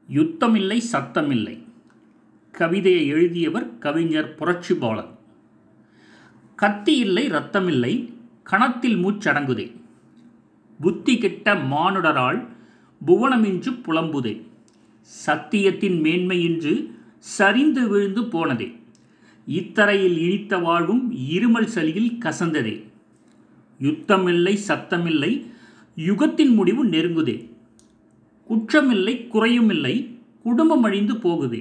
யுத்தமில்லை சத்தமில்லை கவிதையை எழுதியவர் கவிஞர் புரட்சிபாலன் கத்தி இல்லை ரத்தமில்லை கணத்தில் மூச்சடங்குதே புத்தி கெட்ட மானுடரால் புவனமின்று புலம்புதே சத்தியத்தின் மேன்மையின்று சரிந்து விழுந்து போனதே இத்தரையில் இனித்த வாழ்வும் இருமல் சலியில் கசந்ததே யுத்தமில்லை சத்தமில்லை யுகத்தின் முடிவு நெருங்குதே குற்றமில்லை குறையுமில்லை குடும்பம் அழிந்து போகுதே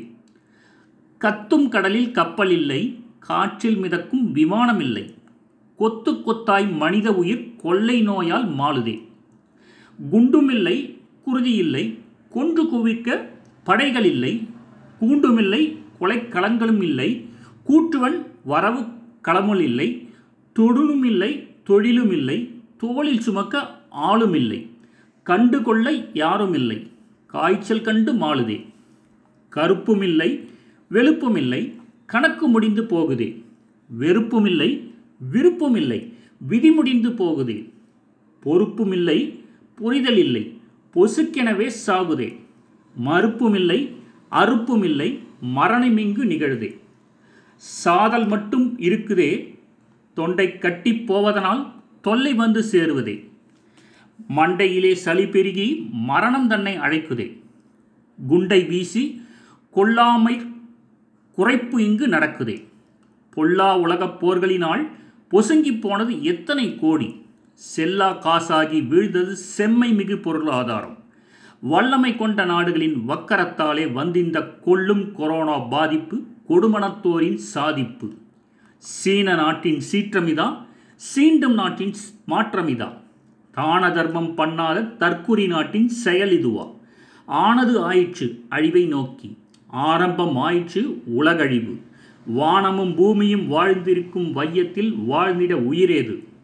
கத்தும் கடலில் கப்பல் இல்லை காற்றில் மிதக்கும் விமானம் இல்லை கொத்து கொத்தாய் மனித உயிர் கொள்ளை நோயால் மாளுதே குண்டுமில்லை குருதியில்லை கொன்று குவிக்க படைகள் இல்லை கூண்டுமில்லை கொலைக்களங்களும் இல்லை கூற்றுவன் வரவு களமும் இல்லை தொடுனும் இல்லை தொழிலும் இல்லை தோளில் சுமக்க ஆளும் இல்லை கண்டு கொள்ள யாரும் இல்லை காய்ச்சல் கண்டு மாளுதே கருப்பும் இல்லை வெளுப்பும் இல்லை கணக்கு முடிந்து போகுதே வெறுப்பும் இல்லை விருப்பும் இல்லை விதி முடிந்து போகுதே பொறுப்பும் இல்லை புரிதல் இல்லை பொசுக்கெனவே சாகுதே மறுப்பும் இல்லை அறுப்பும் இல்லை மரணமிங்கு நிகழுதே சாதல் மட்டும் இருக்குதே தொண்டை கட்டி போவதனால் தொல்லை வந்து சேருவதே மண்டையிலே சளி பெருகி மரணம் தன்னை அழைக்குதே குண்டை வீசி கொல்லாமை குறைப்பு இங்கு நடக்குதே பொல்லா உலகப் போர்களினால் பொசுங்கி போனது எத்தனை கோடி செல்லா காசாகி வீழ்ந்தது செம்மை மிகு பொருளாதாரம் வல்லமை கொண்ட நாடுகளின் வக்கரத்தாலே வந்திந்த கொள்ளும் கொரோனா பாதிப்பு கொடுமணத்தோரின் சாதிப்பு சீன நாட்டின் சீற்றமிதா சீண்டும் நாட்டின் மாற்றமிதா தான தர்மம் பண்ணாத தற்குறி நாட்டின் செயல் இதுவா ஆனது ஆயிற்று அழிவை நோக்கி ஆரம்பம் ஆயிற்று உலகழிவு வானமும் பூமியும் வாழ்ந்திருக்கும் வையத்தில் வாழ்ந்திட உயிரேது